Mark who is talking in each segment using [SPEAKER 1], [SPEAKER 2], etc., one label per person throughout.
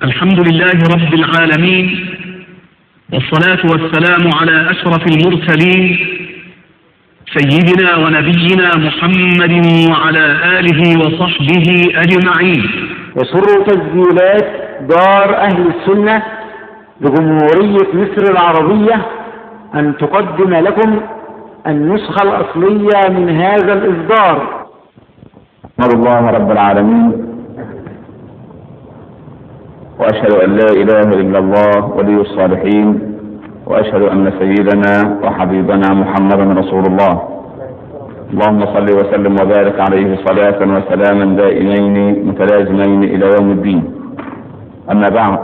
[SPEAKER 1] الحمد لله رب العالمين والصلاة والسلام على أشرف المرسلين سيدنا ونبينا محمد وعلى آله وصحبه أجمعين
[SPEAKER 2] يسر تسجيلات دار أهل السنة بجمهورية مصر العربية أن تقدم لكم النسخة الأصلية من هذا الإصدار
[SPEAKER 3] أحمد الله رب العالمين وأشهد أن لا إله إلا الله ولي الصالحين وأشهد أن سيدنا وحبيبنا محمدا رسول الله اللهم صل وسلم وبارك عليه صلاة وسلاما دائمين متلازمين إلى يوم الدين أما بعد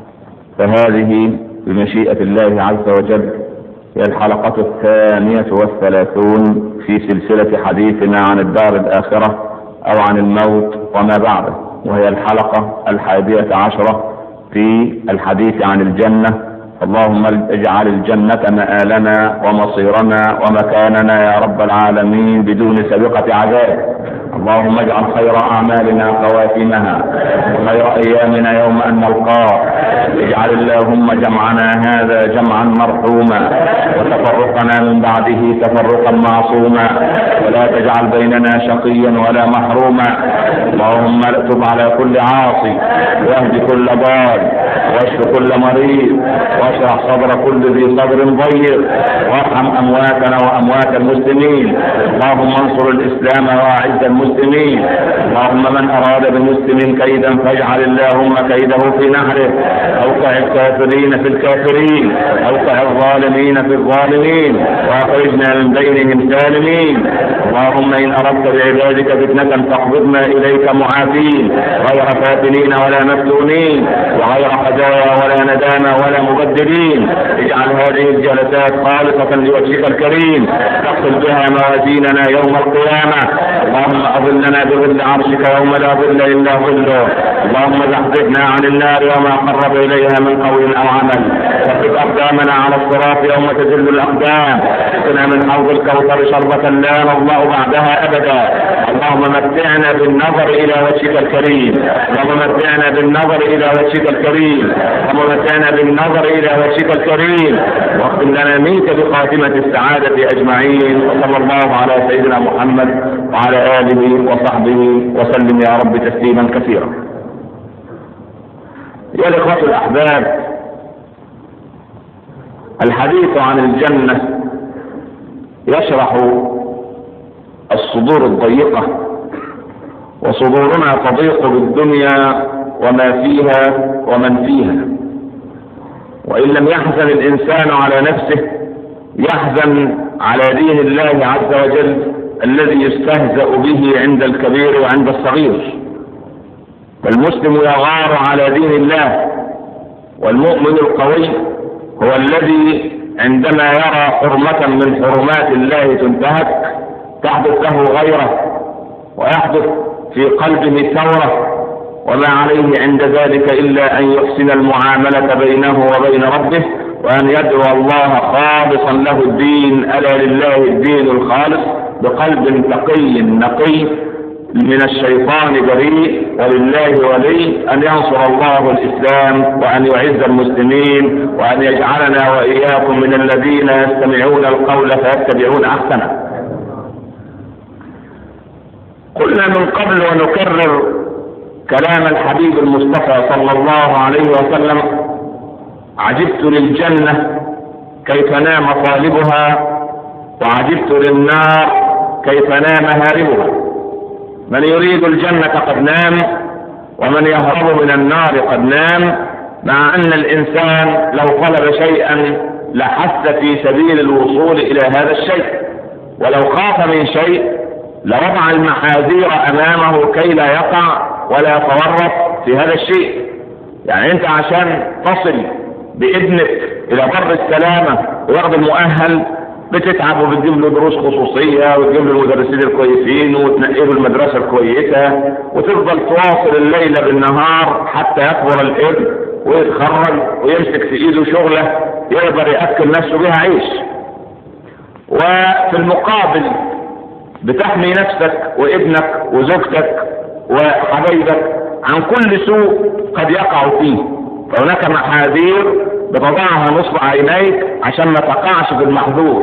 [SPEAKER 3] فهذه بمشيئة الله عز وجل هي الحلقة الثانية والثلاثون في سلسلة حديثنا عن الدار الآخرة أو عن الموت وما بعده وهي الحلقة الحادية عشرة في الحديث عن الجنة اللهم اجعل الجنة مآلنا ومصيرنا ومكاننا يا رب العالمين بدون سابقة عذاب اللهم اجعل خير أعمالنا خواتمها وخير أيامنا يوم أن نلقاك اجعل اللهم جمعنا هذا جمعا مرحوما وتفرقنا من بعده تفرقا معصوما ولا تجعل بيننا شقيا ولا محروما اللهم اكتب على كل عاصي واهد كل ضال واشف كل مريض واشرح صدر كل ذي صدر ضيق وارحم امواتنا واموات المسلمين اللهم انصر الاسلام واعز المسلمين اللهم من اراد بمسلم كيدا فاجعل اللهم كيده في نحره اوقع الكافرين في الكافرين اوقع الظالمين في الظالمين واخرجنا من بينهم سالمين اللهم ان اردت بعبادك فتنه فاقبضنا اليك معافين غير فاتنين ولا مفتونين وغير خزايا ولا ندامه ولا مبدلين اجعل هذه الجلسات خالصة لوجهك الكريم تقبل بها موازيننا يوم القيامة اللهم أظلنا بظل عرشك يوم لا ظل إلا ظله اللهم زحزحنا عن النار وما قرب إليها من قول أو عمل ثبت أقدامنا على الصراط يوم تزل الأقدام اسقنا من حوض الكوثر شربة لا نظمأ بعدها أبدا اللهم متعنا بالنظر إلى وجهك الكريم اللهم متعنا بالنظر إلى وجهك الكريم اللهم متعنا بالنظر إلى وجهك الكريم واختم لنا منك بخاتمة السعادة أجمعين وصلى الله على سيدنا محمد وعلى آله وصحبه وسلم يا رب تسليما كثيرا يا الإخوة الأحباب الحديث عن الجنة يشرح الصدور الضيقة وصدورنا تضيق بالدنيا وما فيها ومن فيها وإن لم يحزن الإنسان على نفسه يحزن على دين الله عز وجل الذي يستهزأ به عند الكبير وعند الصغير فالمسلم يغار على دين الله والمؤمن القوي هو الذي عندما يرى حرمة من حرمات الله تنتهك تحدث له غيره ويحدث في قلبه ثورة وما عليه عند ذلك إلا أن يحسن المعاملة بينه وبين ربه وأن يدعو الله خالصا له الدين ألا لله الدين الخالص بقلب تقي نقي من الشيطان بريء ولله ولي أن ينصر الله الإسلام وأن يعز المسلمين وأن يجعلنا وإياكم من الذين يستمعون القول فيتبعون أحسنه قلنا من قبل ونكرر كلام الحبيب المصطفى صلى الله عليه وسلم عجبت للجنة كيف نام طالبها وعجبت للنار كيف نام هاربها من يريد الجنة قد نام ومن يهرب من النار قد نام مع أن الإنسان لو طلب شيئا لحث في سبيل الوصول إلى هذا الشيء ولو خاف من شيء لوضع المحاذير أمامه كي لا يقع ولا يتورط في هذا الشيء يعني أنت عشان تصل بابنك إلى بر السلامة وياخد المؤهل بتتعب وبتجيب له دروس خصوصية وتجيب له المدرسين الكويسين وتنقله المدرسة الكويسة وتفضل تواصل الليل بالنهار حتى يكبر الابن ويتخرج ويمسك في ايده شغلة يقدر يأكل نفسه بها عيش وفي المقابل بتحمي نفسك وابنك وزوجتك وحبايبك عن كل سوء قد يقع فيه فهناك محاذير بتضعها نصب عينيك عشان ما تقعش في المحظور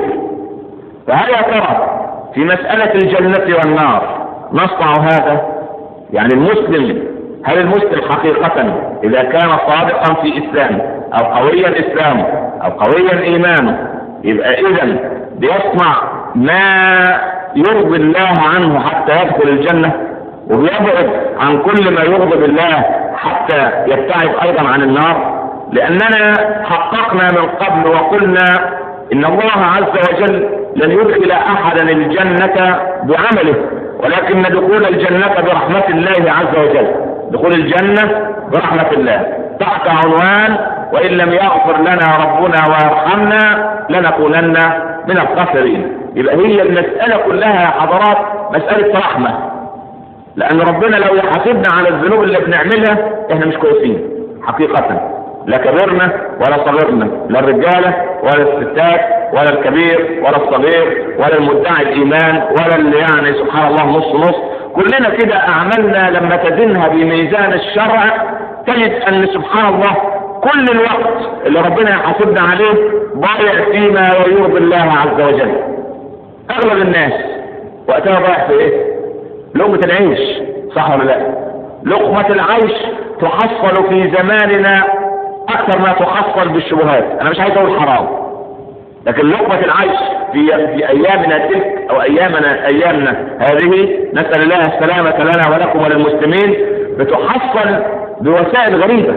[SPEAKER 3] فهل يا ترى في مسألة الجنة والنار نصنع هذا يعني المسلم هل المسلم حقيقة إذا كان صادقا في إسلامه أو قويا إسلامه أو قويا إيمانه يبقى إذا بيصنع ما يرضي الله عنه حتى يدخل الجنة وبيبعد عن كل ما يغضب الله حتى يبتعد أيضا عن النار لأننا حققنا من قبل وقلنا إن الله عز وجل لن يدخل أحدا الجنة بعمله ولكن دخول الجنة برحمة الله عز وجل دخول الجنة برحمة الله تحت عنوان وإن لم يغفر لنا ربنا ويرحمنا لنكونن من الخاسرين يبقى هي المسألة كلها يا حضرات مسألة رحمة لأن ربنا لو يحاسبنا على الذنوب اللي بنعملها احنا مش كويسين حقيقة لا كبرنا ولا صغرنا لا الرجالة ولا الستات ولا الكبير ولا الصغير ولا المدعي الإيمان ولا اللي يعني سبحان الله نص نص كلنا كده أعمالنا لما تزنها بميزان الشرع تجد أن سبحان الله كل الوقت اللي ربنا يحاسبنا عليه ضايع فيما ويرضي الله عز وجل أغلب الناس وقتها ضايع في إيه؟ لقمة العيش صح ولا لا؟ لقمة العيش تحصل في زماننا اكثر ما تحصل بالشبهات انا مش عايز اقول حرام لكن لقمة العيش في في ايامنا تلك او ايامنا ايامنا هذه نسأل الله السلامة لنا ولكم وللمسلمين بتحصل بوسائل غريبة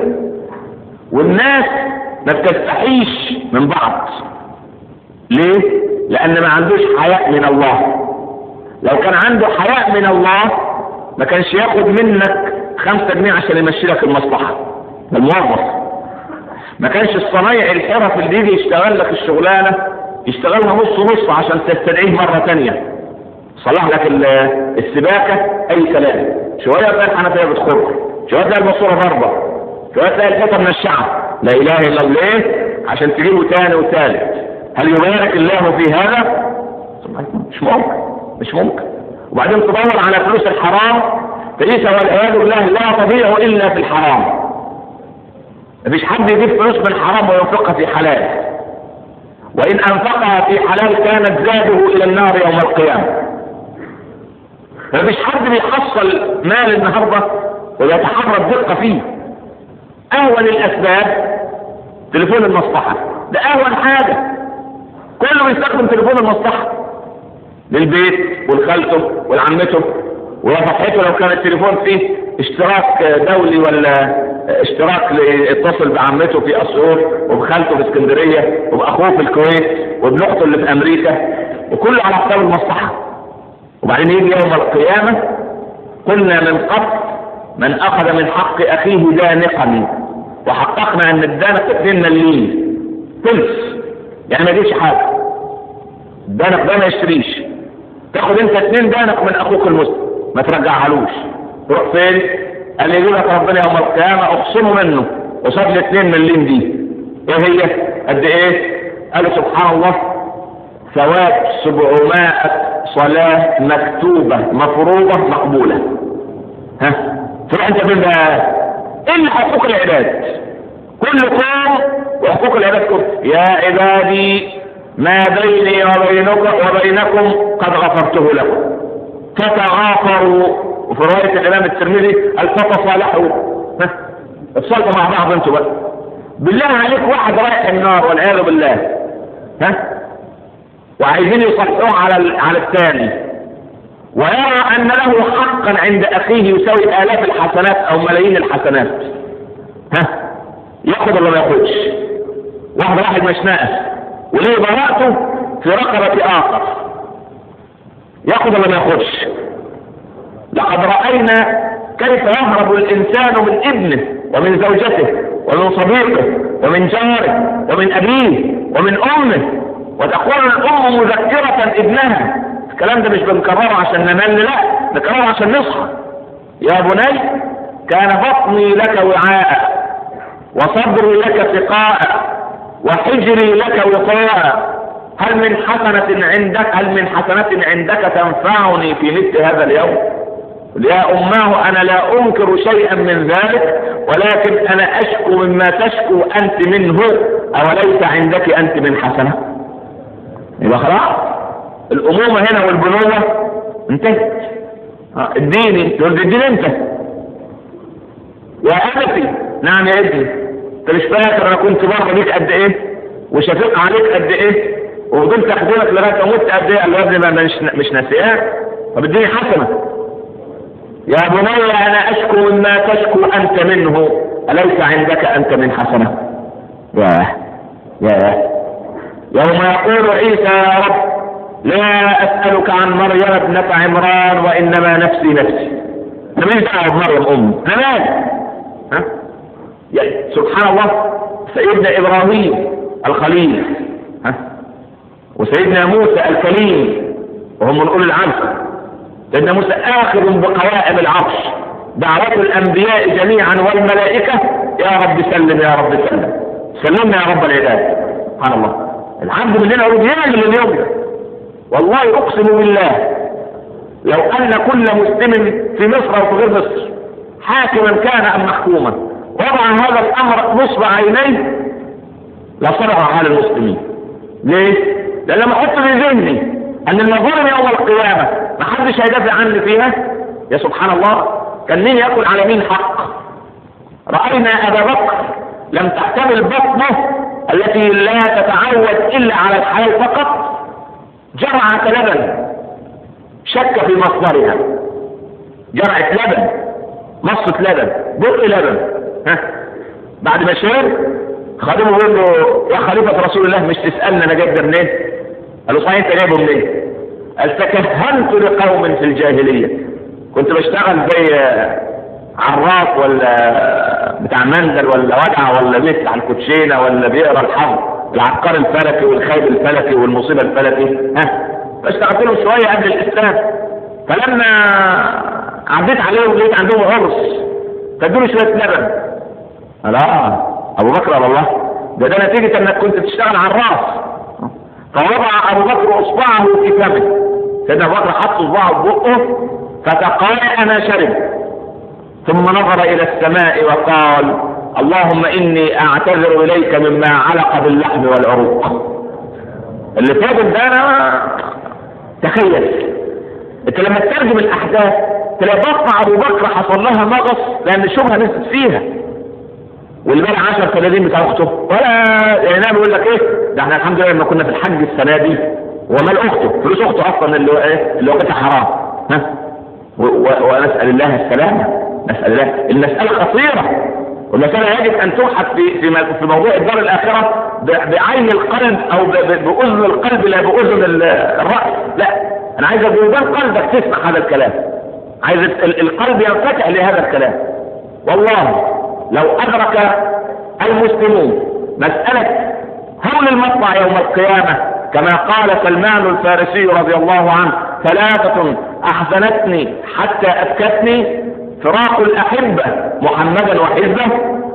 [SPEAKER 3] والناس ما بتستحيش من بعض ليه؟ لان ما عندوش حياء من الله لو كان عنده حياء من الله ما كانش ياخد منك خمسة جنيه عشان يمشي لك المصلحة الموظف ما كانش الصنايع الحرف اللي يجي يشتغل لك الشغلانة يشتغلها نص نص عشان تستدعيه مرة تانية صلح لك السباكة اي كلام شوية تلاقي الحنفية بتخر شوية تلاقي الماسورة ضربة شوية تلاقي الحيطة من الشعب لا اله الا الله عشان تجيبه تاني وتالت هل يبارك الله في هذا مش ممكن مش ممكن وبعدين تدور على فلوس الحرام فليس والعياذ بالله لا تضيع الا في الحرام مفيش حد يجيب فلوس من حرام وينفقها في حلال وإن أنفقها في حلال كانت زاده إلى النار يوم القيامة مفيش حد بيحصل مال النهاردة ويتحرى الدقة فيه أهون الأسباب تليفون المصلحة ده أهون حاجة كله بيستخدم تليفون المصلحة للبيت والخالته والعمته وفتحته لو كان التليفون فيه اشتراك دولي ولا اشتراك يتصل بعمته في اسيوط وبخالته في اسكندريه وباخوه في الكويت وابن اخته اللي في امريكا وكله على حساب المصلحه وبعدين يجي يوم القيامه قلنا من قبل من اخذ من حق اخيه دانقا وحققنا ان الدانق 2 مليم ثلث يعني ما يجيش حاجه الدانق ده ما يشتريش تاخد انت اتنين دانق من اخوك المسلم ما ترجعهالوش تروح فين قال يجيب لك ربنا يوم القيامة اخصمه منه قصاد الاثنين مليم دي ايه هي قد ايه قالوا سبحان الله ثواب سبعمائة صلاة مكتوبة مفروضة مقبولة ها تروح انت فين بقى الا حقوق العباد كل قوم وحقوق العباد كل يا عبادي ما بيني وبينكم وبينكم قد غفرته لكم تتغافروا وفي رواية الإمام الترمذي قال فتصالحوا ها اتصالحوا مع بعض انتوا بقى بالله عليك واحد رايح النار والعياذ بالله ها وعايزين يصلحوه على على الثاني ويرى ان له حقا عند اخيه يساوي الاف الحسنات او ملايين الحسنات ها ياخد ولا ما ياخدش واحد واحد مش ناقص وليه براءته في رقبة اخر ياخد ولا ما ياخدش لقد رأينا كيف يهرب الانسان من ابنه ومن زوجته ومن صديقه ومن جاره ومن ابيه ومن امه وتقول الام مذكرة ابنها الكلام ده مش بنكرره عشان نمل لا نكرره عشان نصحى يا بني كان بطني لك وعاء وصدري لك سقاء وحجري لك وطاء هل من حسنة عندك هل من حسنة عندك تنفعني في مثل هذا اليوم يا أماه أنا لا أنكر شيئا من ذلك ولكن أنا أشكو مما تشكو أنت منه أوليس عندك أنت من حسنة يبقى خلاص الأمومة هنا والبنوة انتهت اديني تقول اديني انت يا أبتي نعم يا ابني انت مش فاكر انا كنت بره بيك قد ايه وشفيق عليك قد ايه وفضلت اخدمك لغايه ما مت قد ايه قال له يا ابني ما مش مش ناسياه طب اديني حسنه يا بني انا اشكو مما تشكو انت منه اليس عندك انت من حسنه يا يا يوم يقول عيسى يا رب لا اسالك عن مريم ابنه عمران وانما نفسي نفسي انا ماليش دعوه بمريم ام انا مالي ها يعني سبحان الله سيدنا ابراهيم الخليل ها وسيدنا موسى الكليم وهم من اولي العرش سيدنا موسى اخر بقوائم العرش دعوة الانبياء جميعا والملائكة يا رب سلم يا رب سلم سلمنا يا رب العباد سبحان الله العبد مننا يقول يعمل اليوم ده والله اقسم بالله لو ان كل مسلم في مصر او في غير مصر حاكما كان ام محكوما وضع هذا الامر نصب عينيه لصرف على المسلمين ليه؟ لان لما احط في ذهني ان المظالم يوم القيامه ما حدش هيدافع عني فيها يا سبحان الله كان مين ياكل على مين حق راينا ابا بكر لم تحتمل بطنه التي لا تتعود الا على الحياه فقط جرعه لبن شك في مصدرها جرعه لبن مصة لبن بق لبن ها بعد ما شرب خادمه يقول له يا خليفة رسول الله مش تسألنا انا جايب ده منين؟ قال له صحيح انت جايبه منين؟ قال تكهنت لقوم في الجاهلية كنت بشتغل زي عراف ولا بتاع مندل ولا ودع ولا بيت على الكوتشينه ولا بيقرا الحظ العبقر الفلكي والخيب الفلكي والمصيبه الفلكي ها فاشتغلت لهم شويه قبل الاسلام فلما عديت عليهم لقيت عندهم عرس فادوني شويه لبن لا ابو بكر على الله ده ده نتيجه انك كنت بتشتغل على الراس فوضع ابو بكر اصبعه في فمه سيدنا ابو بكر حط اصبعه في بقه فتقاء ما شرب ثم نظر الى السماء وقال اللهم اني اعتذر اليك مما علق باللحم والعروق اللي فاضل ده انا تخيل انت لما تترجم الاحداث تلاقي بطن ابو بكر حصل لها مغص لان الشبهه نزلت فيها واللي بقى 10 30 بتاع اخته ولا يعني بيقول لك ايه ده احنا الحمد لله لما كنا في الحج السنه دي ومال اخته فلوس اخته اصلا اللي هو ايه اللي وقتها حرام ها ونسال الله السلامه نسال الله المساله خطيره والمسألة يجب أن تبحث في في في موضوع الدار الآخرة بعين القلب أو بأذن القلب لا بأذن الرأس، لا أنا عايز بودان قلبك تسمع هذا الكلام. عايز القلب ينفتح لهذا الكلام. والله لو أدرك المسلمون مسألة هول المطلع يوم القيامة كما قال سلمان الفارسي رضي الله عنه ثلاثة أحزنتني حتى أبكتني فراق الأحبة محمدا وحزبه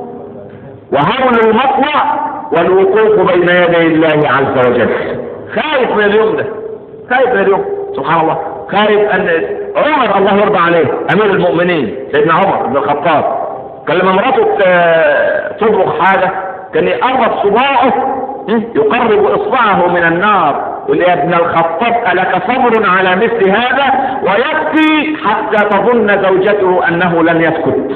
[SPEAKER 3] وهول المطلع والوقوف بين يدي الله عز وجل خايف من اليوم ده خايف من اليوم سبحان الله خايف ان عمر الله يرضى عليه امير المؤمنين سيدنا عمر بن الخطاب كان لما مراته تطبخ حاجه كان يقرب صباعه يقرب اصبعه من النار يقول يا ابن الخطاب ألك صبر على مثل هذا ويبكي حتى تظن زوجته أنه لن يسكت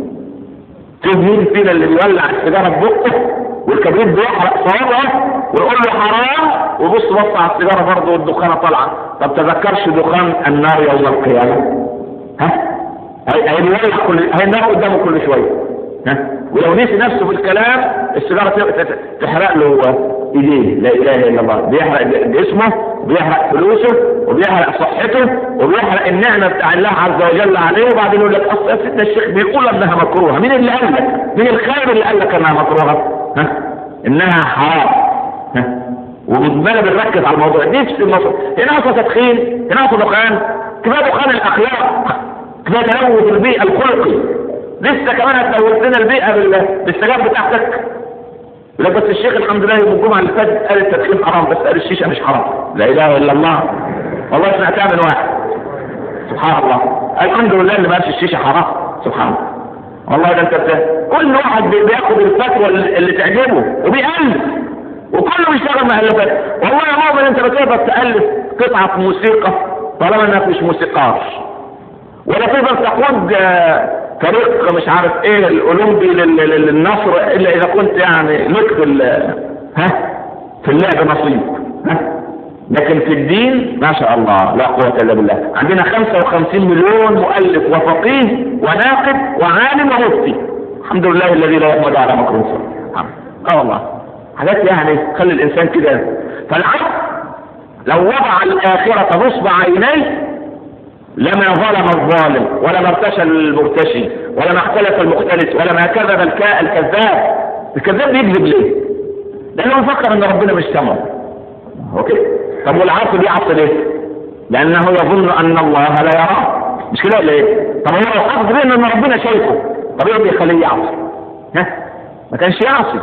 [SPEAKER 3] في مين فينا اللي بيولع السيجارة ببقه والكبريت بيحرق صوابعه ويقول له حرام وبص بص على السيجارة برضه والدخانة طالعة طب تذكرش دخان النار يوم القيامة ها هي بيولع كل هي النار قدامه كل شوية ها ولو نسي نفسه في الكلام السيجارة تحرق له ايديه لا اله الا الله بيحرق جسمه وبيحرق فلوسه وبيحرق صحته وبيحرق النعمه بتاع الله عز وجل عليه وبعدين يقول لك اصل يا سيدنا الشيخ بيقول انها مكروهه مين اللي قال لك؟ مين الخير اللي قال لك انها مكروهه؟ ها؟ انها حرام ها؟ وبالمعنى بنركز على الموضوع نفس الموضوع هنا اصلا تدخين هنا اصلا دخان كفايه دخان الاخلاق كفايه تلوث البيئه الخلقي لسه كمان هتلوث لنا البيئه بالسجاير بتاعتك لا بس الشيخ الحمد لله يوم الجمعه اللي فاتت قال التدخين حرام بس قال الشيشه مش حرام لا اله الا الله والله سمعتها من واحد سبحان الله الحمد لله اللي ما الشيشه حرام سبحان الله والله ده انت بت- كل واحد بي- بياخد الفتوى اللي اللي تعجبه وبيألف وكله بيشتغل مؤلفات والله يا مؤمن انت بتقدر تألف قطعة موسيقى طالما انك مش موسيقار ولا تقدر تقود آه، فريق مش عارف ايه الاولمبي لل- لل- للنصر الا اذا كنت يعني لك في ال- ها في اللعب نصيب ها لكن في الدين ما شاء الله لا قوة الا بالله عندنا 55 مليون مؤلف وفقيه وناقد وعالم ومفتي الحمد لله الذي لا يقبض على مكروه اه والله حاجات يعني تخلي الانسان كده فالعبد لو وضع الاخرة نصب عينيه لما ظلم الظالم ولا ما ارتشى المرتشي ولا ما اختلف المختلف ولا ما كذب الكاء الكذاب الكذاب بيكذب ليه؟ لانه بيفكر ان ربنا مش سمعه هو كده طب والعاصي بيعصي ليه؟ لانه يظن ان الله لا يراه مش كده ولا ايه؟ طب هو لو حافظ بيه ان ربنا شايفه طب ايه اللي يخليه يعصي؟ ها؟ ما كانش يعصي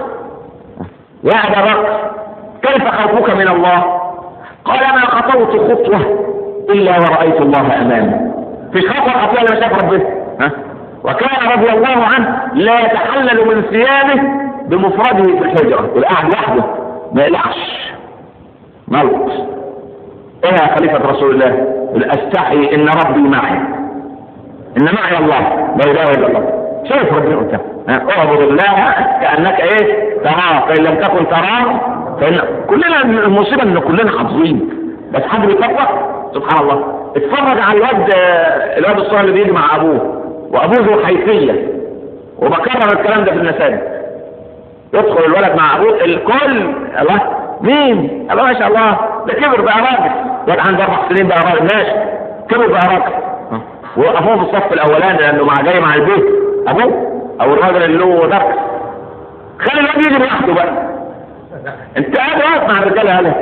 [SPEAKER 3] يا ابا بكر كيف خوفك من الله؟ قال ما خطوت خطوه الا ورايت الله امامي في خطوه خطوه لما شاف ربنا ها؟ وكان رضي الله عنه لا يتحلل من ثيابه بمفرده في الحجره والقعد وحده ما يقلعش موت ايه يا خليفة رسول الله يقول استحي ان ربي معي ان معي الله لا اله الا الله شايف ربنا قدامك ها، اعبد الله كانك ايه تراه فان لم تكن تراه فان كلنا المصيبه ان كلنا حافظين بس حد بيفكر سبحان الله اتفرج على الواد الواد الصغير اللي بيجي مع ابوه وابوه ذو حيثيه وبكرر الكلام ده في المساجد يدخل الولد مع ابوه الكل الله مين؟ الله ما شاء الله ده كبر بقى راجل الولد عنده اربع سنين بقى راجل ماشي كبر بقى راجل وقفوه في الصف الاولاني لانه مع جاي مع البيت ابوه او الراجل اللي له درس خلي الواد يجي لوحده بقى انت قاعد واقف مع الرجاله هلا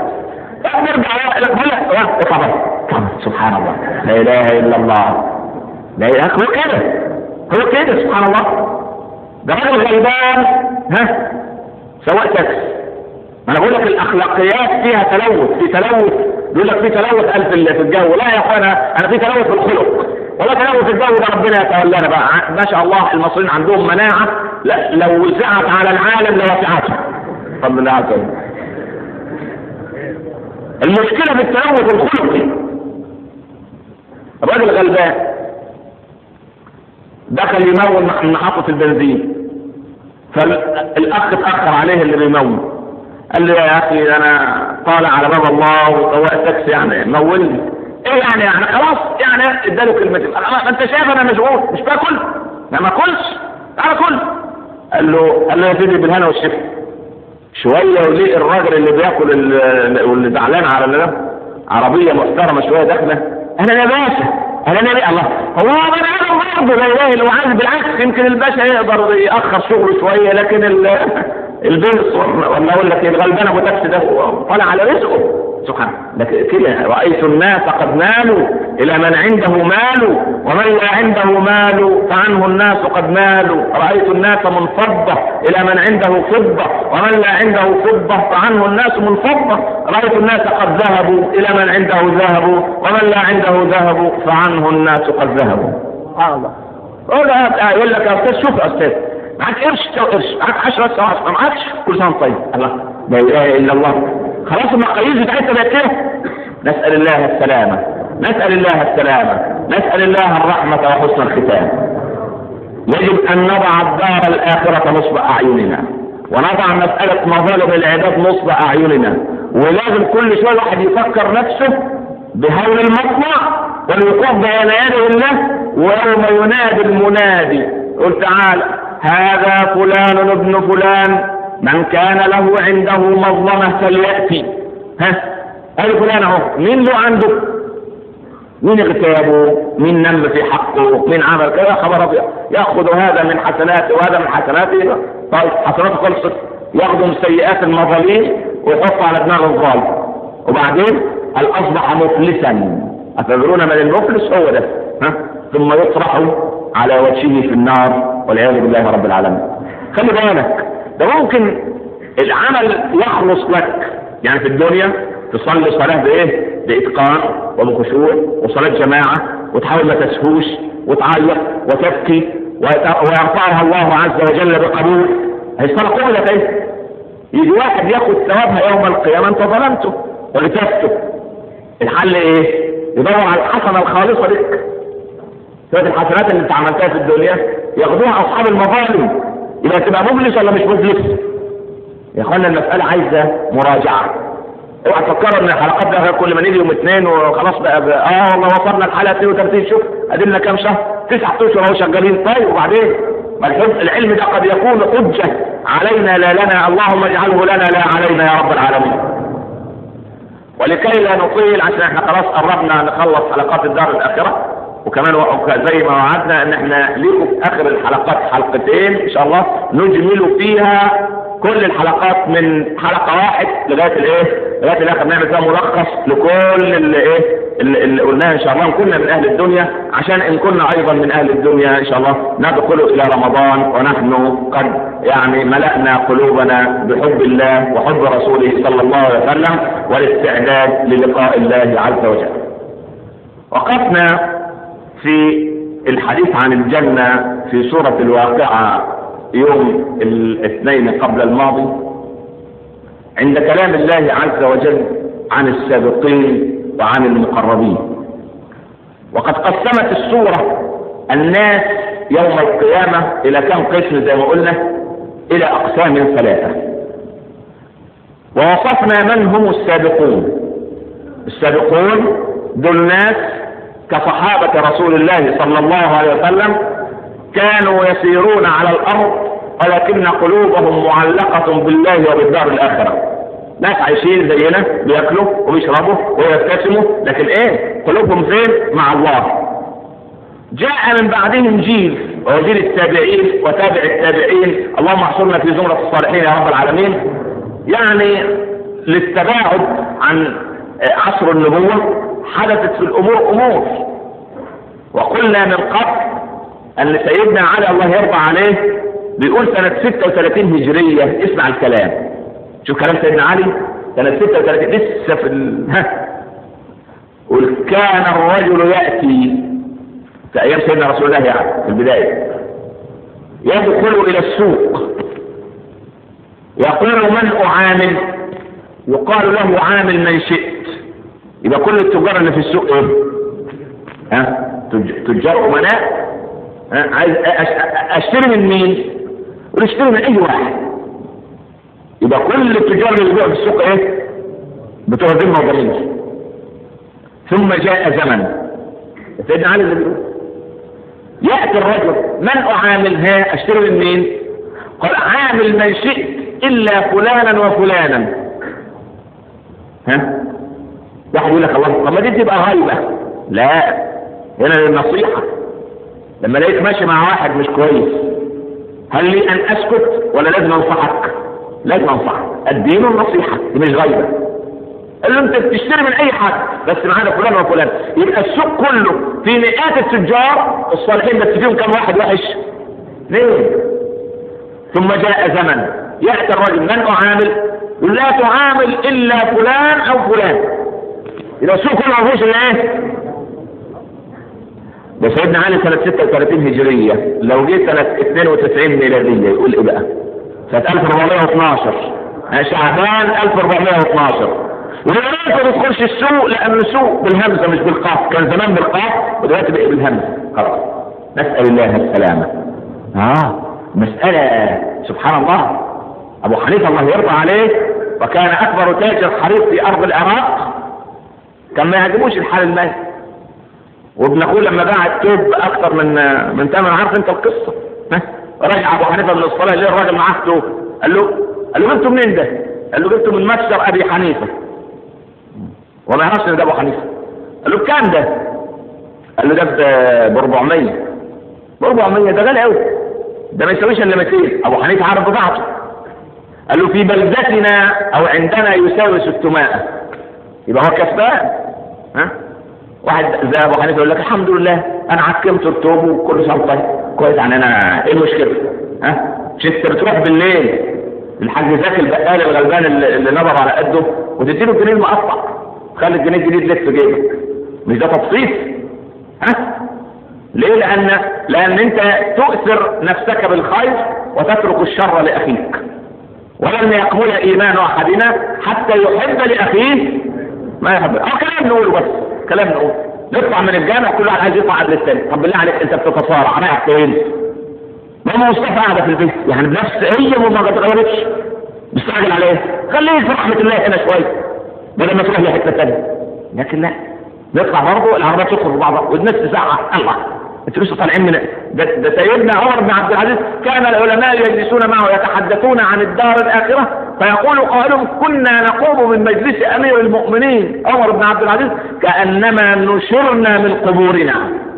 [SPEAKER 3] ارجع لك هلا اطلع طبعا سبحان الله لا اله الا الله لا اله هو كده هو كده سبحان الله ده راجل غلبان ها سواء تاكسي ما انا بقول لك الاخلاقيات فيها تلوث في تلوث بيقول لك في تلوث قال في في الجو لا يا اخوانا انا في تلوث في الخلق ولا تلوث في الجو ده ربنا يتولانا بقى ع- ما شاء الله المصريين عندهم مناعه لا لو وسعت على العالم لوسعته بفضل الله عز وجل المشكله في التلوث الخلقي الراجل غلبان دخل يمول من محطه البنزين فالاخ اتاخر عليه اللي بيمول قال لي يا اخي انا طالع على باب الله وسواق تاكسي يعني مولني ايه يعني يعني خلاص يعني اداله كلمتين قال ما انت شايف انا مشغول مش باكل ما ماكلش تعالى كل قال له قال له يا سيدي بالهنا والشفا شويه وليه الراجل اللي بياكل ال- واللي زعلان على اللي عربيه محترمه شويه داخله اهلا يا باشا اهلا يا باشا الله هو بني ادم برضه لا اله الا هو عايز بالعكس يمكن الباشا يقدر ياخر شغله شويه لكن ال- البنس ولا اقول لك إيه، الغلبان ابو تاكسي ده طالع على رزقه سبحان لكن كده رايت الناس قد مالوا الى من عنده مال ومن لا عنده مال فعنه الناس قد مالوا رايت الناس منفضه الى من عنده فضه ومن لا عنده فضه فعنه الناس منفضه رايت الناس قد ذهبوا الى من عنده ذهب ومن لا عنده ذهب فعنه الناس قد ذهبوا سبحان الله يقول لك يقول لك يا استاذ شوف يا استاذ معاك قرش تو قرش معاك 10 ساعات ما معاكش كل سنه وأنت طيب الله لا اله الا الله خلاص المقاييس بتاعتنا بقت كده نسال الله السلامه نسال الله السلامه نسال الله الرحمه وحسن الختام يجب ان نضع الدار الاخره نصب اعيننا ونضع مساله مظالم العباد نصب اعيننا ولازم كل شويه الواحد يفكر نفسه بهول المطمع والوقوف بين يدي الله ويوم ينادي المنادي قل تعالى هذا فلان ابن فلان من كان له عنده مظلمة فليأتي ها قال فلان اهو مين له عنده مين اغتابه مين نم في حقه مين عمل كذا خبر ابيض ياخذ هذا من حسناته وهذا من حسناته طيب حسناته خلصت ياخذ من سيئات المظالم ويحط على دماغ الظالم وبعدين هل اصبح مفلسا اتدرون من المفلس هو ده ها ثم يطرح على وجهه في النار والعياذ بالله رب العالمين خلي بالك ده ممكن العمل يخلص لك يعني في الدنيا تصلي صلاة بإيه؟ بإتقان وبخشوع وصلاة جماعة وتحاول ما تسهوش وتعيط وتبكي ويت- ويرفعها الله عز وجل بقبول هي الصلاة قبلت ايه يجي واحد ياخد ثوابها يوم القيامة انت ظلمته وغتبته الحل ايه يدور على الحسنة الخالصة لك شوية الحسنات اللي انت عملتها في الدنيا ياخدوها اصحاب المظالم يبقى تبقى مفلس ولا مش مفلس يا اخوانا المسألة عايزة مراجعة اوعى تفكروا ان الحلقات ده كل ما نيجي يوم اثنين وخلاص بقى, بقى اه والله وصلنا الحلقة 32 شوف ادينا كام شهر تسعة اشهر اهو شغالين طيب وبعدين ما الحب- العلم ده قد يكون حجة علينا لا لنا اللهم اجعله لنا لا علينا يا رب العالمين ولكي لا نطيل عشان احنا خلاص قربنا نخلص حلقات الدار الاخره وكمان وق- زي ما وعدنا ان احنا ليكم في اخر الحلقات حلقتين ان شاء الله نجمل فيها كل الحلقات من حلقه واحد لغايه الايه؟ لغايه الاخر نعمل فيها ملخص لكل اللي ايه؟ اللي اللي قلناه ان شاء الله ان كنا من اهل الدنيا عشان ان كنا ايضا من اهل الدنيا ان شاء الله ندخل الى رمضان ونحن قد يعني ملأنا قلوبنا بحب الله وحب رسوله صلى الله عليه وسلم والاستعداد للقاء الله عز وجل. وقفنا في الحديث عن الجنة في سورة الواقعة يوم الاثنين قبل الماضي عند كلام الله عز وجل عن السابقين وعن المقربين وقد قسمت السورة الناس يوم القيامة إلى كم قسم زي ما قلنا إلى أقسام ثلاثة ووصفنا من هم السابقون السابقون دول ناس كصحابة رسول الله صلى الله عليه وسلم كانوا يسيرون على الأرض ولكن قلوبهم معلقة بالله وبالدار الآخرة ناس عايشين زينا بياكلوا وبيشربوا ويبتسموا لكن ايه قلوبهم فين مع الله جاء من بعدهم جيل وهو جيل التابعين وتابع التابعين اللهم احشرنا في زمرة الصالحين يا رب العالمين يعني للتباعد عن عصر النبوة حدثت في الأمور أمور وقلنا من قبل أن سيدنا علي الله يرضى عليه بيقول سنة 36 هجرية اسمع الكلام شوف كلام سيدنا علي سنة 36 لسه في ال... ها قل كان الرجل يأتي في أيام سيدنا رسول الله يعني في البداية يدخل إلى السوق يقول من أعامل يقال له عامل من شئت يبقى كل التجار اللي في السوق ايه ها تج- تجار امناء ها عايز أش- اشتري من مين يقول اشتري من اي واحد يبقى كل التجار اللي بيبيعوا في السوق ايه بتوع ذمه وضمير ثم جاء زمن سيدنا علي اللي بيقول ياتي الرجل من اعامل ها اشتري من مين قال عامل من شئت الا فلانا وفلانا ها واحد يقول لك الله طب ما دي تبقى غيبه لا هنا للنصيحه لما لقيت ماشي مع واحد مش كويس هل لي ان اسكت ولا لازم انصحك لازم انصحك الدين النصيحه دي مش غيبه قال له انت بتشتري من اي حد بس معانا فلان وفلان يبقى السوق كله في مئات التجار الصالحين بس فيهم كم واحد وحش اثنين ثم جاء زمن ياتي الرجل من اعامل يقول لا تعامل الا فلان او فلان يبقى السوق كله ما فيهوش الا ايه؟ ده سيدنا علي سنة 36 هجرية لو جه سنة 92 ميلادية يقول ايه بقى؟ سنة 1412 آه، شعبان 1412 ويا ريت ما تدخلش السوق لأن السوق بالهمزة مش بالقاف كان زمان بالقاف ودلوقتي بقى بالهمزة خلاص نسأل الله السلامة اه مسألة سبحان الله أبو حنيفة الله يرضى عليه وكان أكبر تاجر حريق في أرض العراق كان ما يعجبوش الحال المالي وابن اخوه لما باع التوب اكثر من من ثمن عارف انت القصه ها رجع ابو حنيفه من الصلاه ليه الراجل معاه توب قال له قال له جبته منين ده؟ قال له جبته من متجر ابي حنيفه وما يعرفش ان ده ابو حنيفه قال له بكام ده؟ قال له ده ب 400 ب 400 ده غالي قوي ده ما يساويش الا 200 ابو حنيفه عارف بضاعته قال له في بلدتنا او عندنا يساوي 600 يبقى هو كسبان ها واحد زي ابو حنيفه يقول لك الحمد لله انا عكمت التوب وكل سنه طيب كويس يعني انا ايه المشكله؟ ها؟ مش انت بتروح بالليل الحاج زكي البقال الغلبان اللي, اللي نظر على قده وتديله الجنيه المقطع خلي الجنيه الجديد لك في جيبك مش ده تبسيط ها ليه لان لان انت تؤثر نفسك بالخير وتترك الشر لاخيك ولن يقبل ايمان احدنا حتى يحب لاخيه ما يحب اه كلام نقوله بس كلام نقوله نطلع من الجامع كل واحد عايز يطلع قبل الثاني طب بالله عليك انت بتتصارع رايح فين؟ ماما مصطفى قاعده في البيت يعني بنفس هي وما اتغيرتش مستعجل عليه خليه في رحمه الله هنا شويه بدل ما تروح لحته ثانيه لكن لا نطلع برضه العربيات تدخل في بعضها والناس تزعق الله انتوا لسه طالعين من ده, ده سيدنا عمر بن عبد العزيز كان العلماء يجلسون معه يتحدثون عن الدار الاخره فيقول قائلهم كنا نقوم من مجلس امير المؤمنين عمر بن عبد العزيز كانما نشرنا من قبورنا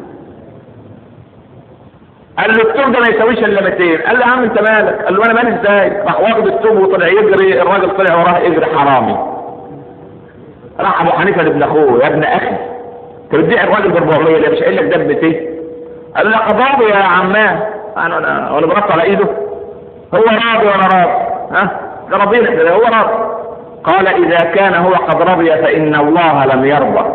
[SPEAKER 3] قال له التوب ده ما يساويش الا 200 قال له يا عم انت مالك قال له انا مالي ازاي راح واخد التوب وطلع يجري الراجل طلع وراه يجري حرامي راح ابو حنيفه لابن اخوه يا ابن اخي انت بتبيع الراجل ب 400 ليه مش قايل لك ده ب 200 قال له لقد راضي يا عماه انا انا ولا برفع على ايده هو راضي وانا راضي ها ده راضينا كده هو راضي قال اذا كان هو قد رضي فان الله لم يرضى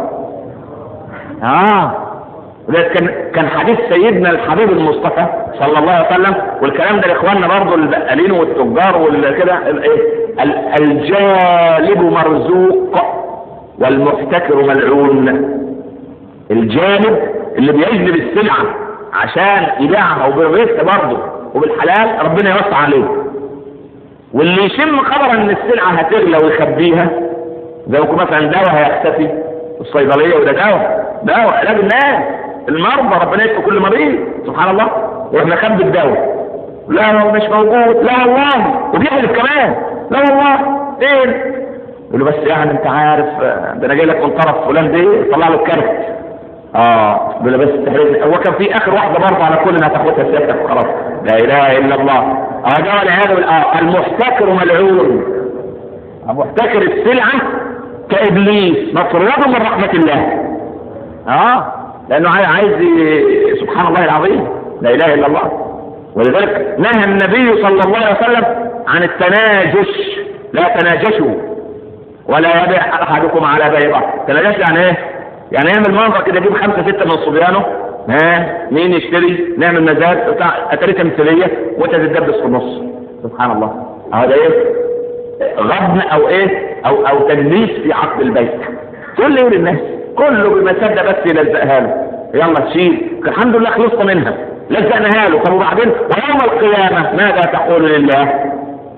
[SPEAKER 3] اه وده كان كان حديث سيدنا الحبيب المصطفى صلى الله عليه وسلم والكلام ده لاخواننا برضه البقالين والتجار والكده الجالب مرزوق والمحتكر ملعون الجانب اللي بيجلب السلعه عشان يبيعها وبالرزق برضه وبالحلال ربنا يوسع عليه واللي يشم خبر ان السلعه هتغلى ويخبيها زي ما مثلا دواء هيختفي الصيدليه وده دواء دواء علاج الناس المرضى ربنا يشفي كل مريض سبحان الله واحنا نخبي الدواء لا هو مش موجود لا والله وبيحلف كمان لا والله فين يقول له بس يعني انت عارف ده انا جاي لك من طرف فلان ده طلع له الكارت اه يقول له بس تحريز هو كان في اخر واحده برضه على كل انها تاخدها سيادتك وخلاص لا اله الا الله اه ده والعياذ بالله آه المحتكر ملعون محتكر السلعه كابليس مطرود من رحمه الله اه لانه عايز سبحان الله العظيم لا اله الا الله ولذلك نهى النبي صلى الله عليه وسلم عن التناجش لا تناجشوا ولا يبيع احدكم على بيضة تناجش يعني ايه يعني يعمل منظر كده يجيب خمسة ستة من صبيانه ها مين يشتري نعمل مزاد بتاع اتاري تمثيلية وانت تتدبس في النص سبحان الله هذا ايه غبن او ايه او او تدليس في عقد البيت كل ايه للناس كله بمسدة بس يلزقها له يلا تشيل الحمد لله خلصنا منها لزقناها له طب وبعدين ويوم القيامة ماذا تقول لله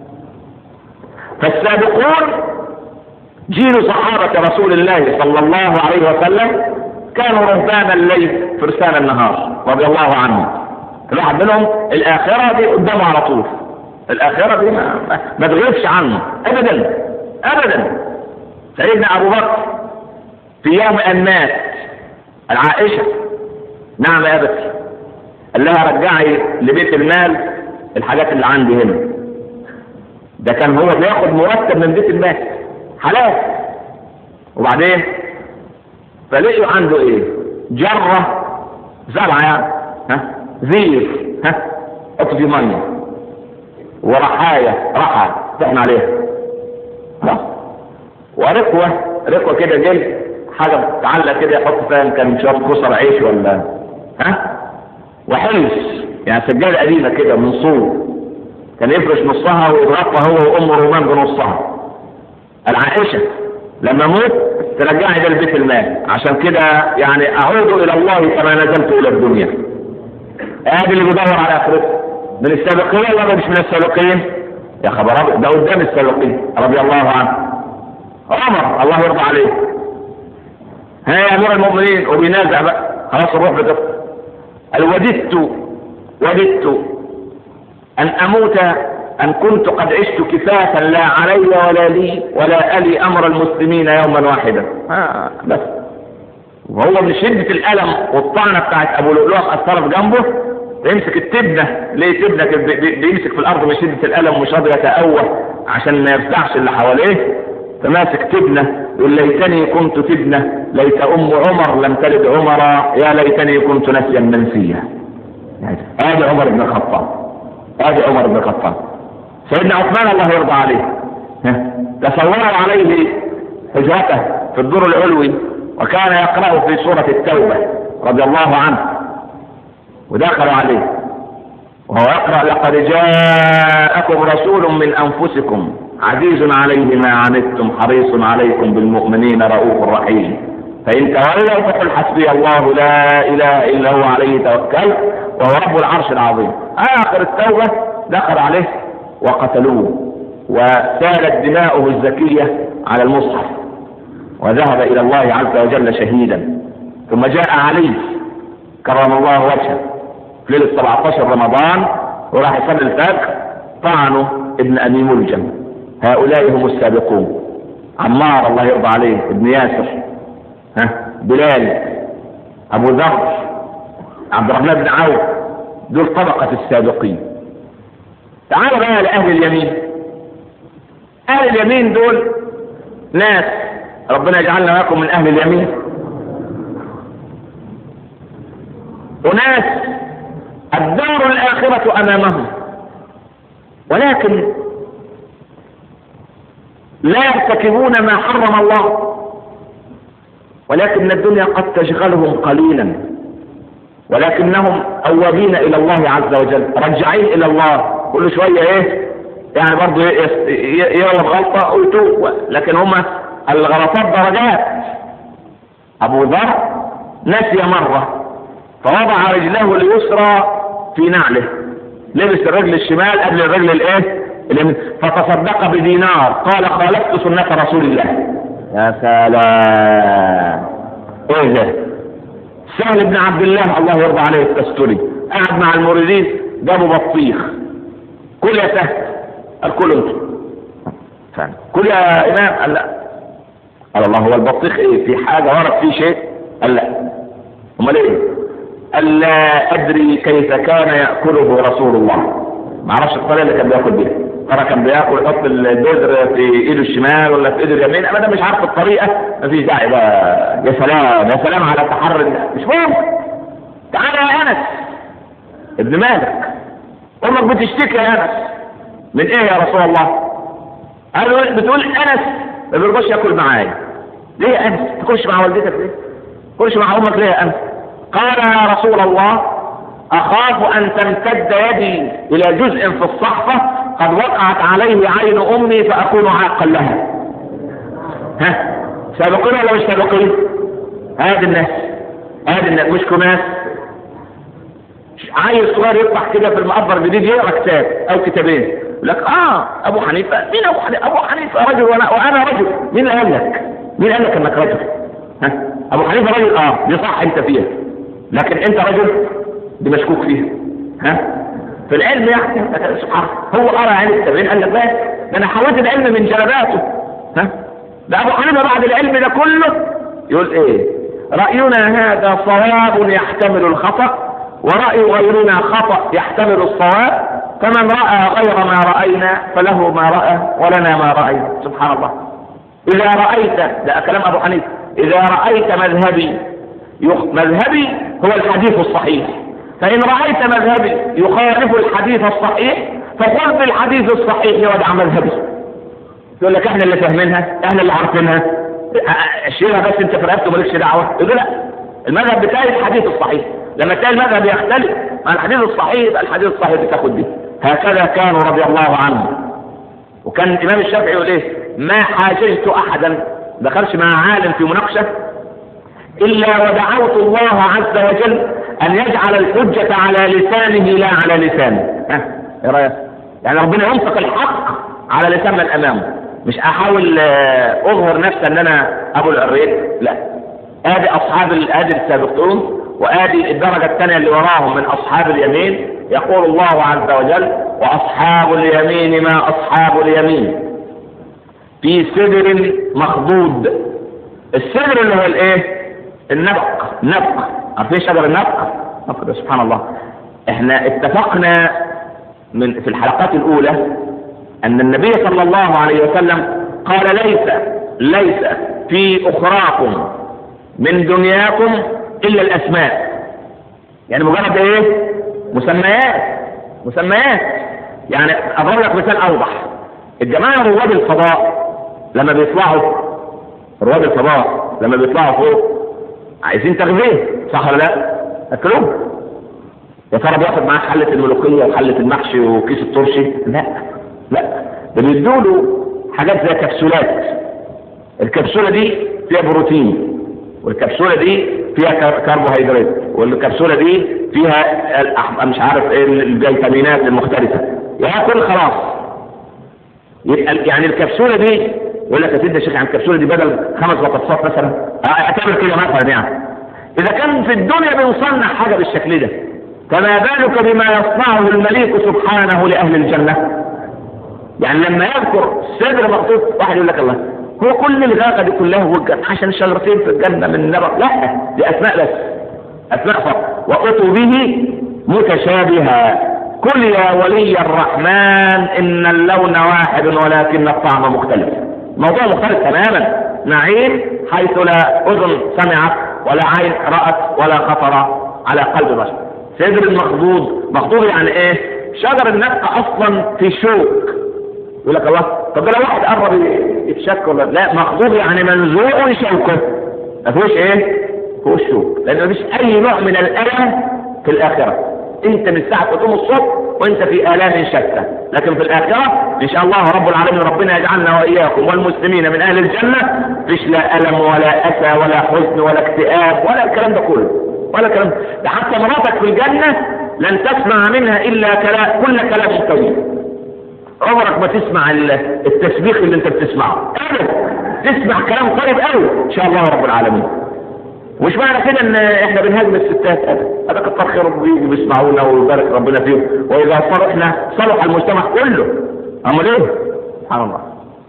[SPEAKER 3] فالسابقون جيل صحابة رسول الله صلى الله عليه وسلم كانوا رهبان الليل فرسان النهار رضي الله عنهم الواحد منهم الآخرة دي قدامه على طول الآخرة دي ما, ما, ما تغيبش عنه أبدا أبدا سيدنا أبو بكر في يوم أن مات العائشة نعم يا أبتي قال لها رجعي لبيت المال الحاجات اللي عندي هنا ده كان هو بياخد مرتب من بيت المال حلال وبعدين فلقيوا عنده ايه جرة زرعة يعني ها زير ها حط فيه ميه ورحاية رحى تحنا عليها ها وركوة ركوة كده جلد حاجة تعلق كده يحط فيها كان شوية كسر عيش ولا ها وحلس يعني سجادة قديمة كده من صوب كان يفرش نصها ويتغطى هو وام رومان بنصها العائشة لما موت ترجعني ده لبيت المال عشان كده يعني اعود الى الله كما نزلت الى الدنيا ادي اللي بيدور على اخرته من السابقين ولا مش من السابقين يا خبر ده قدام السابقين رضي الله عنه عمر الله يرضى عليه ها يا امير المؤمنين وبينازع بقى خلاص الروح بتطلع قال وددت وددت أن أموت أن كنت قد عشت كفافا لا علي ولا لي ولا ألي أمر المسلمين يوما واحدا آه بس وهو من شدة الألم والطعنة بتاعت أبو لؤلؤة أثرت جنبه يمسك التبنة ليه تبنة بيمسك في الأرض من شدة الألم ومش راضي يتأوه عشان ما يفتحش اللي حواليه فماسك تبنة يقول ليتني كنت تبنة ليت أم عمر لم تلد عمرا يا ليتني كنت نسيا منسيا هذا عمر بن الخطاب هذا عمر بن الخطاب سيدنا عثمان الله يرضى عليه تصوروا عليه هجرته في الدور العلوي وكان يقرأ في سورة التوبة رضي الله عنه ودخلوا عليه وهو يقرأ لقد جاءكم رسول من أنفسكم عزيز عليه ما عنتم حريص عليكم بالمؤمنين رؤوف رحيم فإن تولوا فقل حسبي الله لا إله إلا هو عليه توكل وهو رب العرش العظيم آخر التوبة دخل عليه وقتلوه وسالت دماؤه الزكية على المصحف وذهب إلى الله عز وجل شهيدا ثم جاء علي كرم الله وجهه في ليلة 17 رمضان وراح يصلي الفجر طعنوا ابن أبي ملجم هؤلاء هم السابقون عمار الله يرضى عليه ابن ياسر ها بلال ابو ذر عبد الرحمن بن عوف دول طبقة السابقين تعالوا بقى لأهل اليمين أهل اليمين دول ناس ربنا يجعلنا وياكم من أهل اليمين وناس الدار الآخرة أمامهم ولكن لا يرتكبون ما حرم الله ولكن الدنيا قد تشغلهم قليلا ولكنهم أوابين إلى الله عز وجل رجعين إلى الله كل شوية إيه يعني برضه يغلط غلطة ويتوب لكن هما الغلطات درجات أبو ذر نسي مرة فوضع رجله اليسرى في نعله لبس الرجل الشمال قبل الرجل الايه اليمين فتصدق بدينار قال خالفت سنة رسول الله يا سلام ايه ده سهل بن عبد الله الله يرضى عليه التستري قعد مع المريدين جابوا بطيخ كل يا سهل قال كل انت فهم كل يا امام قال لا قال الله هو البطيخ ايه في حاجه ورد فيه شيء قال لا امال ايه قال لا ادري كيف كان ياكله رسول الله ما اعرفش الطريقه اللي كان بياكل بيها ترى كان بياكل يحط البذر في ايده الشمال ولا في ايده اليمين ابدا مش عارف الطريقه مفيش داعي بقى يا سلام يا سلام على تحرر مش ممكن تعالى يا انس ابن مالك امك بتشتكي يا انس من ايه يا رسول الله قالوا بتقول انس ما بيرضاش ياكل معايا ليه يا انس تخش مع والدتك ليه تخش مع امك ليه يا انس قال يا رسول الله اخاف ان تمتد يدي الى جزء في الصحفه قد وقعت عليه عين امي فاكون عاقا لها ها سابقين ولا مش سابقين هذه الناس هذه الناس مش كناس عيل صغير يطلع كده في المقبر الجديد يقرا كتاب او كتابين يقول لك اه ابو حنيفه مين ابو حنيفه ابو حنيفه رجل وانا وانا رجل مين اللي قال لك مين قال لك انك رجل ها ابو حنيفه رجل اه دي صح انت فيها لكن انت رجل دي مشكوك فيها ها في العلم يعني سبحان هو قرا عن التابعين قال لك بس ده انا حولت العلم من جلباته ها ده ابو حنيفه بعد العلم ده كله يقول ايه راينا هذا صواب يحتمل الخطا ورأي غيرنا خطأ يحتمل الصواب فمن رأى غير ما رأينا فله ما رأى ولنا ما رأينا سبحان الله إذا رأيت ده كلام أبو حنيفة إذا رأيت مذهبي يخ... مذهبي هو الحديث الصحيح فإن رأيت مذهبي يخالف الحديث الصحيح فقل بالحديث الصحيح ودع مذهبي يقول لك احنا اللي فاهمينها احنا اللي عارفينها اشيلها بس انت في رقبته مالكش دعوه يقول لا المذهب بتاعي الحديث الصحيح لما تلاقي المذهب يختلف مع الحديث الصحيح يبقى الحديث الصحيح بتاخد به هكذا كانوا رضي الله عنهم وكان الامام الشافعي يقول ايه ما حاججت احدا دخلش مع عالم في مناقشه الا ودعوت الله عز وجل ان يجعل الحجه على لسانه لا على لسانه ها ايه رايك يعني ربنا ينطق الحق على لسان من امامه مش احاول اظهر نفسي ان انا ابو العريق لا ادي اصحاب ادي السابقون وادي الدرجة الثانية اللي وراهم من اصحاب اليمين يقول الله عز وجل واصحاب اليمين ما اصحاب اليمين في سدر مخضود السدر اللي هو الايه النبق نبق عارفين شجر النبق نبق سبحان الله احنا اتفقنا من في الحلقات الاولى ان النبي صلى الله عليه وسلم قال ليس ليس في اخراكم من دنياكم الا الاسماء يعني مجرد ايه مسميات مسميات يعني اضرب لك مثال اوضح الجماعه رواد الفضاء لما بيطلعوا رواد الفضاء لما بيطلعوا فوق عايزين تغذيه صح ولا لا؟ اكلوه يا ترى بياخد معاه حله الملوخيه وحله المحشي وكيس الترشي؟ لا لا ده بيدوا له حاجات زي كبسولات الكبسوله دي فيها بروتين والكبسوله دي فيها كار- كربوهيدرات والكبسوله دي فيها الأح- مش عارف ايه الفيتامينات المختلفه ياكل خلاص يبقى يعني الكبسوله دي يقول لك يا سيدي يا شيخ يعني الكبسوله دي بدل خمس بطاطسات مثلا آه، اعتبر كده مثلا يعني اذا كان في الدنيا بنصنع حاجه بالشكل ده فما بالك بما يصنعه المليك سبحانه لاهل الجنه يعني لما يذكر صدر مقصود واحد يقول لك الله هو كل الغاقه دي كلها هو الجنة عشان شجرتين في الجنه من نبق لا دي اسماء بس اسماء فقط واتوا به متشابها قل يا ولي الرحمن ان اللون واحد ولكن الطعم مختلف موضوع مختلف تماما نعيم حيث لا اذن سمعت ولا عين رأت ولا خطر على قلب بشر صدر المخضوض مخضوض يعني ايه شجر النبقى اصلا في شوك يقول لك الله طب ده لو واحد قرب يتشك ولا لا مخضوض يعني منزوع شوكه ما فيهوش ايه؟ ما فيهوش شوك لان ما فيش اي نوع من الالم في الاخره انت من ساعه ما تقوم الصبح وانت في الام شتى لكن في الاخره ان شاء الله رب العالمين ربنا يجعلنا واياكم والمسلمين من اهل الجنه فيش لا الم ولا اسى ولا حزن ولا اكتئاب ولا الكلام ده كله ولا الكلام ده حتى مراتك في الجنه لن تسمع منها الا كلام كل كلام طيب عمرك ما تسمع ال- التسبيح اللي انت بتسمعه ابدا تسمع كلام طيب قوي ان شاء الله رب العالمين مش معنى كده ان احنا بنهاجم الستات ابدا هذا كتر خيرهم بيجوا بيسمعونا ويبارك ربنا فيهم واذا صلحنا صلح المجتمع كله امال ايه سبحان الله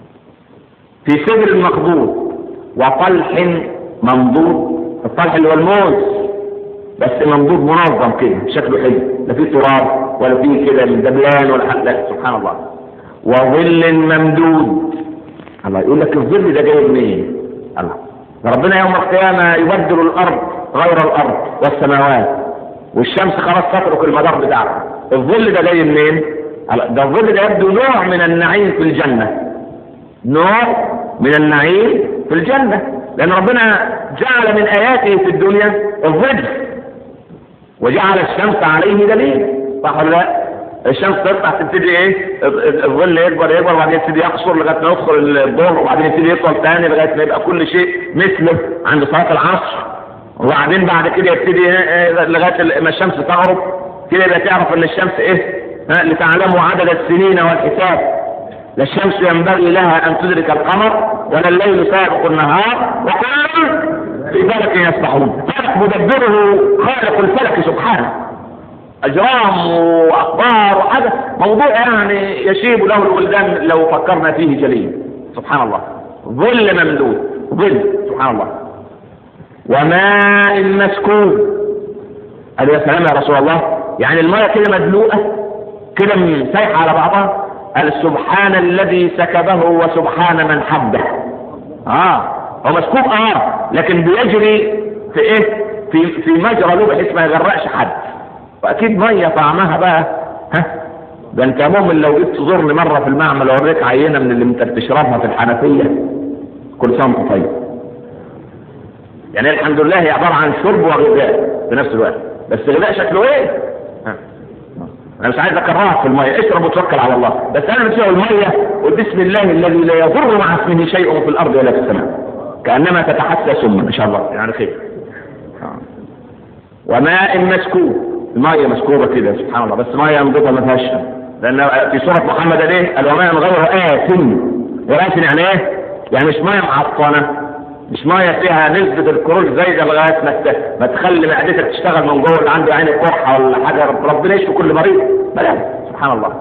[SPEAKER 3] في سدر مخضوض وطلح منضود الطلح اللي هو الموز بس منضود منظم كده شكله حلو لا فيه تراب ولا فيه كده دبلان ولا حاجه لا سبحان الله وظل ممدود الله يقول لك الظل ده جاي منين الله ده ربنا يوم القيامة يبدل الأرض غير الأرض والسماوات والشمس خلاص تترك المدار بتاعها الظل ده جاي منين الله، ده الظل ده يبدو نوع من النعيم في الجنة نوع من النعيم في الجنة لأن ربنا جعل من آياته في الدنيا الظل وجعل الشمس عليه دليل صح ولا لا؟ الشمس تطلع تبتدي ايه الظل يكبر يكبر وبعدين يبتدي يقصر لغايه ما يدخل الظهر وبعدين يبتدي يطول ثاني لغايه ما يبقى كل شيء مثله عند صلاه العصر وبعدين بعد كده يبتدي إيه لغايه ما الشمس تغرب كده يبقى تعرف ان الشمس ايه ها لتعلموا عدد السنين والحساب لا الشمس ينبغي لها ان تدرك القمر ولا الليل سابق النهار وكل في فلك يسبحون فلك مدبره خالق الفلك سبحانه اجرام واخبار وحاجه موضوع يعني يشيب له الولدان لو فكرنا فيه جليل سبحان الله ظل ممدود ظل سبحان الله وماء مسكوب قال يا سلام يا رسول الله يعني الماء كده مدلوقه كده سايحه على بعضها قال سبحان الذي سكبه وسبحان من حبه اه هو مسكوب اه لكن بيجري في ايه في في مجرى له بحيث ما يغرقش حد واكيد ميه طعمها بقى ها ده انت مؤمن لو جيت تزورني مره في المعمل اوريك عينه من اللي انت بتشربها في الحنفيه كل سنه وانت طيب يعني الحمد لله هي عباره عن شرب وغذاء في نفس الوقت بس غذاء شكله ايه ها. انا مش عايز اكرهك في الميه اشرب وتوكل على الله بس انا بتشرب الميه وبسم الله الذي لا يضر مع اسمه شيء في الارض ولا في السماء كانما تتحسى سما ان شاء الله يعني خير وماء مسكوب الميه مسكوبه كده سبحان الله بس ميه نضيفه ما فيهاش لان في سوره محمد ايه قال وماء غير آسن وآسن يعني ايه؟ يعني مش ميه معطنه مش ميه فيها نسبه الكروج زايده لغايه ما ت- ما تخلي معدتك تشتغل من جوه اللي عنده عين قرحه ولا حاجه رب- ربنا يشفي كل مريض بلا سبحان الله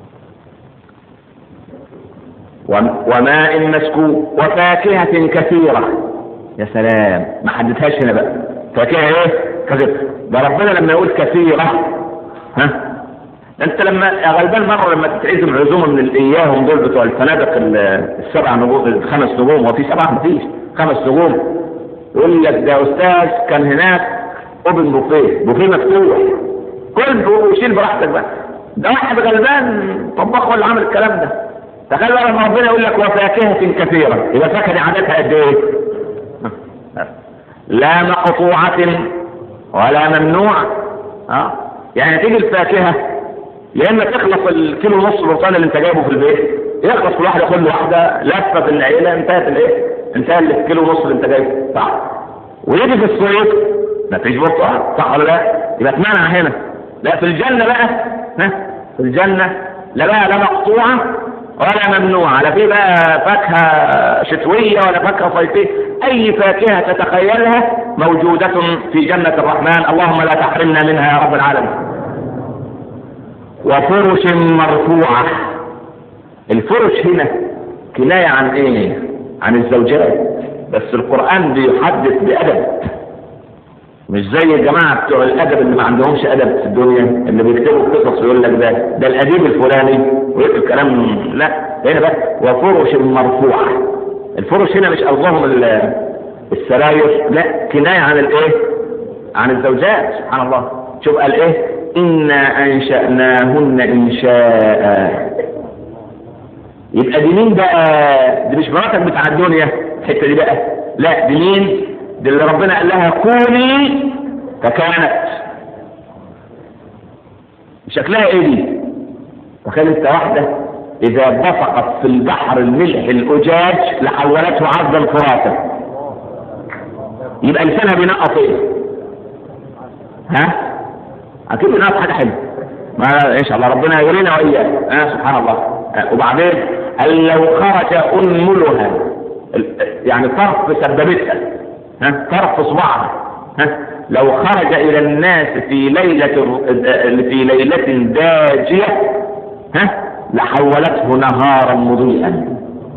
[SPEAKER 3] وم- وماء مسكوب وفاكهة كثيرة يا سلام ما حددهاش هنا بقى فاكهة ايه كثيرة ده ربنا لما يقول كثيرة ها ده انت لما يا غلبان مرة لما تتعزم عزومة من الاياهم دول بتوع الفنادق ال- السبع نجوم الخمس نجوم وفي سبعة مفيش خمس نجوم يقول لك ده استاذ كان هناك اوبن بوفيه بوفيه مفتوح كل وشيل براحتك بقى ده واحد غلبان طباخ ولا عامل الكلام ده تخيل بقى لما ربنا يقول لك وفاكهة كثيرة يبقى الفاكهة دي عددها قد ايه؟ لا مقطوعة ولا ممنوع اه يعني تيجي الفاكهة يا اما تخلص الكيلو ونص برتقال اللي انت جايبه في البيت يخلص كل واحدة كل واحدة لفة في العيلة انتهت الايه؟ انتهى الكيلو ونص اللي انت جايبه صح؟ ويجي في الصيف ما فيش برتقال صح ولا لا؟ يبقى اتمنع هنا لا في الجنة بقى ها في الجنة لا بقى لا مقطوعة ولا ممنوعة لا في بقى فاكهة شتوية ولا فاكهة صيفية أي فاكهة تتخيلها موجودة في جنة الرحمن اللهم لا تحرمنا منها يا رب العالمين وفرش مرفوعة الفرش هنا كناية عن ايه عن الزوجات بس القرآن بيحدث بأدب مش زي الجماعة بتوع الأدب اللي ما عندهمش أدب في الدنيا اللي بيكتبوا قصص ويقول لك ده ده الأديب الفلاني ويكتب كلام لا هنا بقى وفرش مرفوعة الفرش هنا مش قصدهم ال- السراير لا كناية عن الايه؟ عن الزوجات سبحان الله شوف قال ايه؟ إنا أنشأناهن إنشاء يبقى دي مين بقى؟ دي مش مراتك بتاع الدنيا الحتة دي بقى لا دي مين؟ دي اللي ربنا قال لها كوني فكانت شكلها ايه دي؟ تخيل انت واحدة إذا بصقت في البحر الملح الأجاج لحولته عرضا فراتا يبقى لسانها بينقط ايه؟ ها؟ أكيد بينقط حاجة حلوة ما إن شاء الله ربنا يغنينا وإياك ها سبحان الله ها وبعدين قال لو خرج أنملها يعني طرف سببتها ها طرف صباعها ها لو خرج إلى الناس في ليلة في ليلة داجية ها لحولته نهارا مضيئا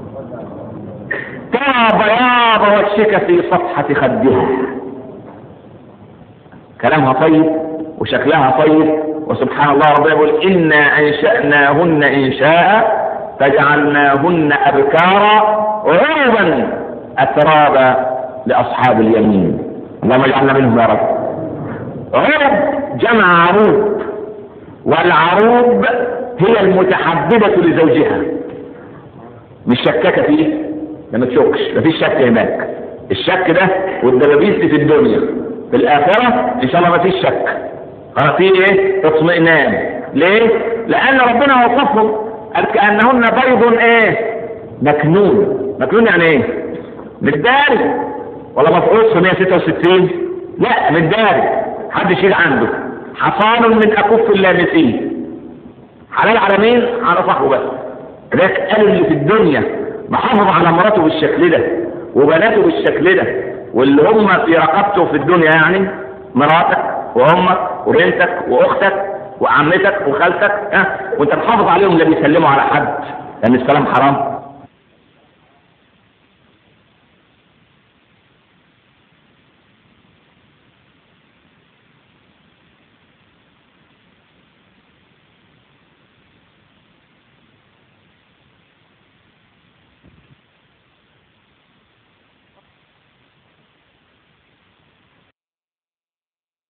[SPEAKER 3] ترى بياض وشك في صفحة خدها كلامها طيب وشكلها طيب وسبحان الله ربنا يقول إنا أنشأناهن إنشاء فجعلناهن أبكارا عربا أترابا لأصحاب اليمين اللهم اجعلنا منهم يا رب عرب جمع عروب والعروب هي المتحببة لزوجها مش شكاكة فيه ده ما تشكش مفيش شك هناك الشك ده والدبابيس دي في الدنيا في الآخرة إن شاء الله مفيش شك اه في ايه اطمئنان ليه لأن ربنا وصفهم قال كأنهن بيض ايه مكنون مكنون يعني ايه متداري ولا مفقود في 166 لا متداري حد يشيل عنده حصان من أكف اللامسين حلال على مين على صاحبه بس لذلك قال اللي في الدنيا محافظ على مراته بالشكل ده وبناته بالشكل ده واللي هم في رقبته في الدنيا يعني مراتك وامك وبنتك واختك وعمتك وخالتك ها وانت محافظ عليهم لا بيسلموا على حد لان السلام حرام